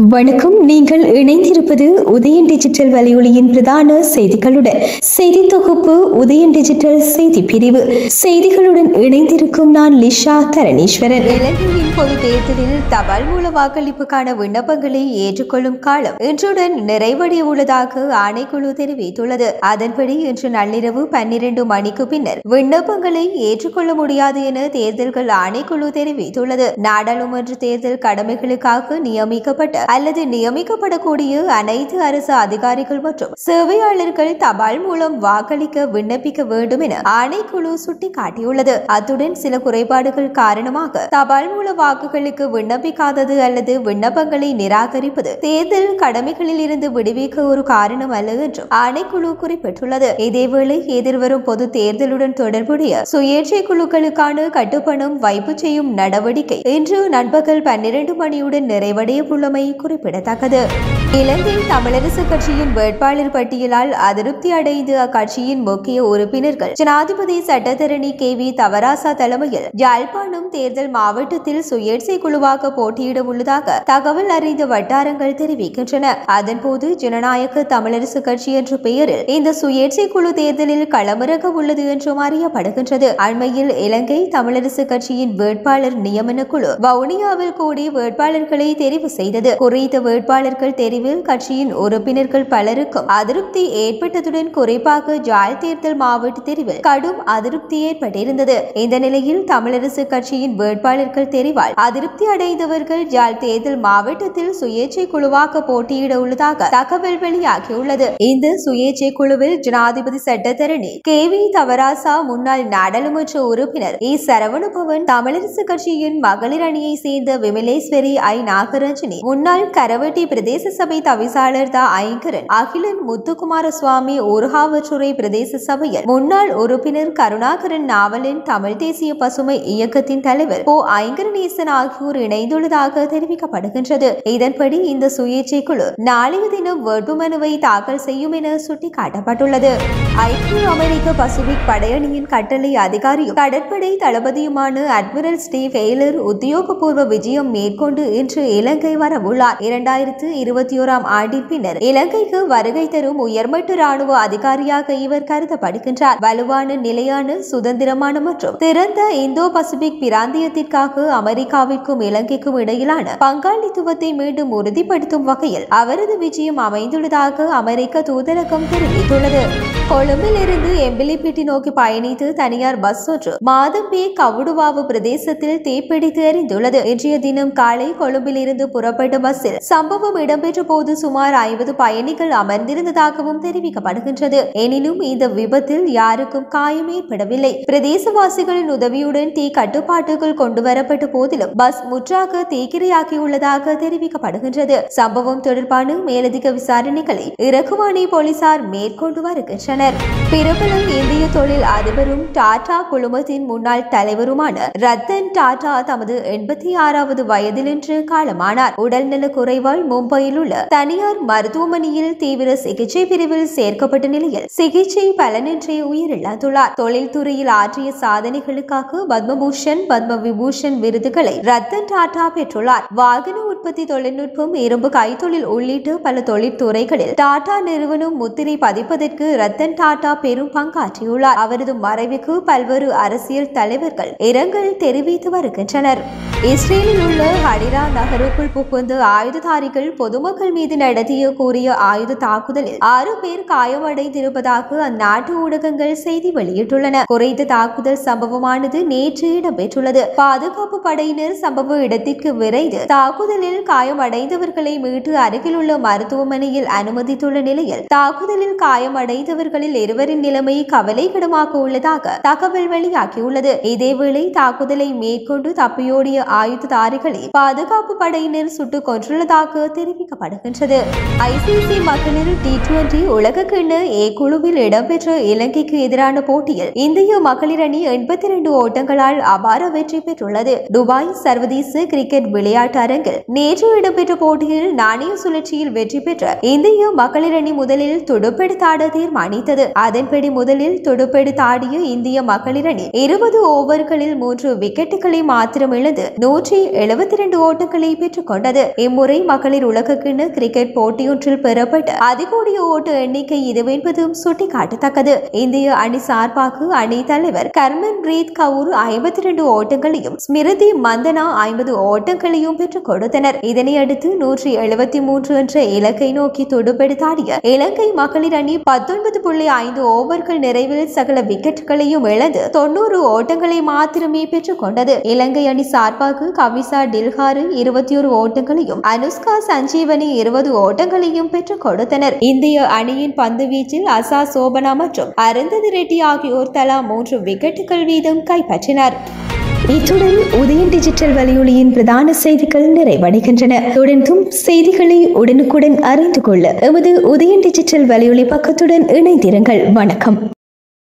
வணக்கம் நீங்கள் இணைந்திருப்பது உதயன் டிஜிட்டல் வலையொலியின் பிரதான செய்திகளுடன் செய்தி தொகுப்பு உதயன் டிஜிட்டல் செய்தி பிரிவு செய்திகளுடன் இணைந்திருக்கும் நான் லிஷா தரணீஸ்வரன் இலங்கையின் பொது தேர்தலில் தபால் மூல வாக்களிப்புக்கான விண்ணப்பங்களை ஏற்றுக்கொள்ளும் காலம் இன்றுடன் நிறைவடைய உள்ளதாக ஆணைக்குழு தெரிவித்துள்ளது அதன்படி இன்று நள்ளிரவு பன்னிரண்டு மணிக்கு பின்னர் விண்ணப்பங்களை ஏற்றுக்கொள்ள முடியாது என தேர்தல்கள் ஆணைக்குழு தெரிவித்துள்ளது நாடாளுமன்ற தேர்தல் கடமைகளுக்காக நியமிக்கப்பட்ட அல்லது நியமிக்கப்படக்கூடிய அனைத்து அரசு அதிகாரிகள் மற்றும் சேவையாளர்கள் தபால் மூலம் வாக்களிக்க விண்ணப்பிக்க வேண்டும் என ஆணைக்குழு சுட்டிக்காட்டியுள்ளது அத்துடன் சில குறைபாடுகள் காரணமாக தபால் மூல வாக்குகளுக்கு விண்ணப்பிக்காதது அல்லது விண்ணப்பங்களை நிராகரிப்பது தேர்தல் கடமைகளில் இருந்து விடுவிக்க ஒரு காரணம் அல்ல என்றும் ஆணைக்குழு குறிப்பிட்டுள்ளது இதேவேளை எதிர்வரும் பொது தேர்தலுடன் தொடர்புடைய சுயேட்சை குழுக்களுக்கான கட்டுப்பணம் வைப்பு செய்யும் நடவடிக்கை இன்று நண்பகல் பன்னிரண்டு மணியுடன் நிறைவடைய உள்ளமை குறிப்பிடத்தக்கது இலங்கை தமிழரசு கட்சியின் வேட்பாளர் பட்டியலால் அதிருப்தி அடைந்த அக்கட்சியின் முக்கிய உறுப்பினர்கள் ஜனாதிபதி சட்டத்தரணி கே வி தவராசா தலைமையில் யாழ்ப்பாணம் தேர்தல் மாவட்டத்தில் சுயேட்சை குழுவாக போட்டியிட உள்ளதாக தகவல் அறிந்த வட்டாரங்கள் தெரிவிக்கின்றன அதன்போது ஜனநாயக தமிழரசு கட்சி என்ற பெயரில் இந்த சுயேட்சை குழு தேர்தலில் களமிறங்க உள்ளது என்றும் அறியப்படுகின்றது அண்மையில் இலங்கை தமிழரசு கட்சியின் வேட்பாளர் நியமன குழு வவுனியாவில் கூடி வேட்பாளர்களை தெரிவு செய்தது குறித்த வேட்பாளர்கள் தெரிவில் கட்சியின் உறுப்பினர்கள் பலருக்கும் அதிருப்தி ஏற்பட்டதுடன் குறிப்பாக ஜாழ் தேர்தல் மாவட்ட தெரிவில் கடும் அதிருப்தி ஏற்பட்டிருந்தது இந்த நிலையில் தமிழரசு கட்சியின் வேட்பாளர்கள் தெரிவால் அதிருப்தி அடைந்தவர்கள் ஜாழ் தேர்தல் மாவட்டத்தில் சுயேட்சை குழுவாக போட்டியிட உள்ளதாக தகவல் வெளியாகியுள்ளது இந்த சுயேட்சை குழுவில் ஜனாதிபதி சட்டத்தரணி கே வி தவராசா முன்னாள் நாடாளுமன்ற உறுப்பினர் இ சரவணபவன் தமிழரசு கட்சியின் மகளிர் அணியை சேர்ந்த விமலேஸ்வரி ஐ நாகரஞ்சனி முன்னாள் கரவட்டி பிரதேச சபை தவிசாளர் த ஐங்கரன் அகிலன் முத்துக்குமார சுவாமி ஊர்காவற்றுறை பிரதேச சபையில் முன்னாள் உறுப்பினர் கருணாகரன் நாவலின் தமிழ் தேசிய பசுமை இயக்கத்தின் தலைவர் ஓ ஐங்கரநேசன் ஆகியோர் இணைந்துள்ளதாக தெரிவிக்கப்படுகின்றது இதன்படி இந்த சுயேட்சை குழு நாளைய தினம் வேட்புமனுவை தாக்கல் செய்யும் என சுட்டிக்காட்டப்பட்டுள்ளது ஐக்கிய அமெரிக்க பசிபிக் படையணியின் கட்டளை அதிகாரியும் கடற்படை தளபதியுமான அட்மிரல் ஸ்டீவ் ஹெய்லர் உத்தியோகபூர்வ விஜயம் மேற்கொண்டு இன்று இலங்கை வரவுள்ளார் இரண்டாயிரத்து இருபத்தி ஓராம் ஆண்டின் பின்னர் இலங்கைக்கு வருகை தரும் உயர்மட்ட ராணுவ அதிகாரியாக இவர் கருதப்படுகின்றார் வலுவான நிலையான சுதந்திரமான மற்றும் திறந்த இந்தோ பசிபிக் பிராந்தியத்திற்காக அமெரிக்காவிற்கும் இலங்கைக்கும் இடையிலான பங்காளித்துவத்தை மீண்டும் உறுதிப்படுத்தும் வகையில் அவரது விஜயம் அமைந்துள்ளதாக அமெரிக்க தூதரகம் தெரிவித்துள்ளது கொழும்பில் இருந்து எம்பிலிப்பிட்டி நோக்கி பயணித்து தனியார் பஸ் ஒன்று மாதம்பே கவுடுவாவு பிரதேசத்தில் தீப்பிடித்து எரிந்துள்ளது இன்றைய தினம் காலை கொழும்பில் இருந்து புறப்பட்ட பஸ்ஸில் சம்பவம் இடம்பெற்ற போது சுமார் ஐம்பது பயணிகள் அமர்ந்திருந்ததாகவும் தெரிவிக்கப்படுகின்றது எனினும் இந்த விபத்தில் யாருக்கும் காயம் ஏற்படவில்லை பிரதேசவாசிகளின் உதவியுடன் தீ கட்டுப்பாட்டுக்குள் கொண்டு வரப்பட்ட போதிலும் பஸ் முற்றாக தீக்கிரையாக்கியுள்ளதாக தெரிவிக்கப்படுகின்றது சம்பவம் தொடர்பான மேலதிக விசாரணைகளை இறக்குவாணி போலீசார் மேற்கொண்டு வருகின்றனர் பிரபலம் இந்திய தொழில் அதிபரும் டாடா குழுமத்தின் முன்னாள் தலைவருமான ரத்தன் டாடா தமது எண்பத்தி ஆறாவது வயதில் இன்று காலமானார் உடல்நல குறைவால் மும்பையில் உள்ள தனியார் மருத்துவமனையில் தீவிர சிகிச்சை பிரிவில் சேர்க்கப்பட்ட நிலையில் சிகிச்சை பலனின்றி உயிரிழந்துள்ளார் தொழில்துறையில் ஆற்றிய சாதனைகளுக்காக பத்மபூஷன் பத்ம விபூஷன் விருதுகளை ரத்தன் டாடா பெற்றுள்ளார் வாகன உற்பத்தி தொழில்நுட்பம் இரும்பு கைத்தொழில் உள்ளிட்ட பல தொழிற்துறைகளில் டாடா நிறுவனம் முத்திரை பதிப்பதற்கு ரத்தன் டாடா பெரும் பங்காற்றியுள்ளார் அவரது மறைவுக்கு பல்வேறு அரசியல் தலைவர்கள் இரங்கல் தெரிவித்து வருகின்றனர் இஸ்ரேலில் உள்ள ஹடிரா நகருக்குள் புகுந்து ஆயுததாரிகள் பொதுமக்கள் மீது நடத்திய கூறிய ஆயுத தாக்குதலில் ஆறு பேர் காயமடைந்திருப்பதாக அந்நாட்டு ஊடகங்கள் செய்தி வெளியிட்டுள்ளன குறைந்த தாக்குதல் சம்பவமானது நேற்று இடம்பெற்றுள்ளது பாதுகாப்பு படையினர் சம்பவ இடத்திற்கு விரைந்து தாக்குதலில் காயமடைந்தவர்களை மீட்டு அருகிலுள்ள மருத்துவமனையில் அனுமதித்துள்ள நிலையில் தாக்குதலில் காயமடைந்தவர்களில் இருவரின் நிலைமை கவலைக்கிடமாக உள்ளதாக தகவல் வெளியாகியுள்ளது இதேவேளை தாக்குதலை மேற்கொண்டு தப்பியோடிய ஆயுததாரிகளை பாதுகாப்பு படையினர் சுட்டுக் கொன்றுள்ளதாக தெரிவிக்கப்படுகின்றது ஐசிசி மகளிர் டி டுவெண்டி உலகக்கிண்ண ஏ குழுவில் இடம்பெற்ற இலங்கைக்கு எதிரான போட்டியில் இந்திய மகளிர் அணி எண்பத்தி இரண்டு ஓட்டங்களால் அபார வெற்றி பெற்றுள்ளது துபாய் சர்வதேச கிரிக்கெட் விளையாட்டு அரங்கில் நேற்று இடம்பெற்ற போட்டியில் நாணய சுழற்சியில் வெற்றி பெற்ற இந்திய மகளிர் அணி முதலில் துடுப்பெடுத்தாட தீர்மானித்தது அதன்படி முதலில் துடுப்பெடுத்தாடிய இந்திய மகளிர் அணி இருபது ஓவர்களில் மூன்று விக்கெட்டுகளை மாத்திரம் இழந்து நூற்றி எழுபத்தி இரண்டு ஓட்டங்களை பெற்றுக் கொண்டது இம்முறை மகளிர் உலகக்கிண்ண கிரிக்கெட் போட்டியொன்றில் பெறப்பட்ட அதிகூடிய ஓட்டு எண்ணிக்கை இதுவென்பதும் சுட்டிக்காட்டத்தக்கது இந்திய அணி சார்பாக அணி தலைவர் கர்மன் பிரீத் கவுர் ஐம்பத்தி இரண்டு ஓட்டங்களையும் ஸ்மிருதி மந்தனா ஐம்பது ஓட்டங்களையும் பெற்றுக் கொடுத்தனர் இதனையடுத்து நூற்றி எழுபத்தி மூன்று என்ற இலக்கை நோக்கி துடுப்பெடுத்தாடிய இலங்கை மகளிர் அணி பத்தொன்பது புள்ளி ஐந்து ஓவர்கள் நிறைவில் சகல விக்கெட்டுகளையும் இழந்து தொண்ணூறு ஓட்டங்களை மாத்திரமே பெற்றுக் கொண்டது இலங்கை அணி சார்பாக கவிசா டில்ஹாரு இருபத்தி ஒரு ஓட்டங்களையும் அனுஷ்கா சஞ்சீவனி இருபது ஓட்டங்களையும் பெற்றுக் கொடுத்தனர் இந்திய அணியின் பந்து வீச்சில் அசா சோபனா மற்றும் அருந்ததி ரெட்டி ஆகியோர் தலா மூன்று விக்கெட்டுகள் வீதம் கைப்பற்றினர் இத்துடன் உதயன் டிஜிட்டல் வலையொலியின் பிரதான செய்திகள் நிறைவடைகின்றன தொடர்ந்தும் செய்திகளை உடனுக்குடன் அறிந்து கொள்ள எமது உதயன் டிஜிட்டல் வலையொலி பக்கத்துடன் இணைந்திருங்கள் வணக்கம்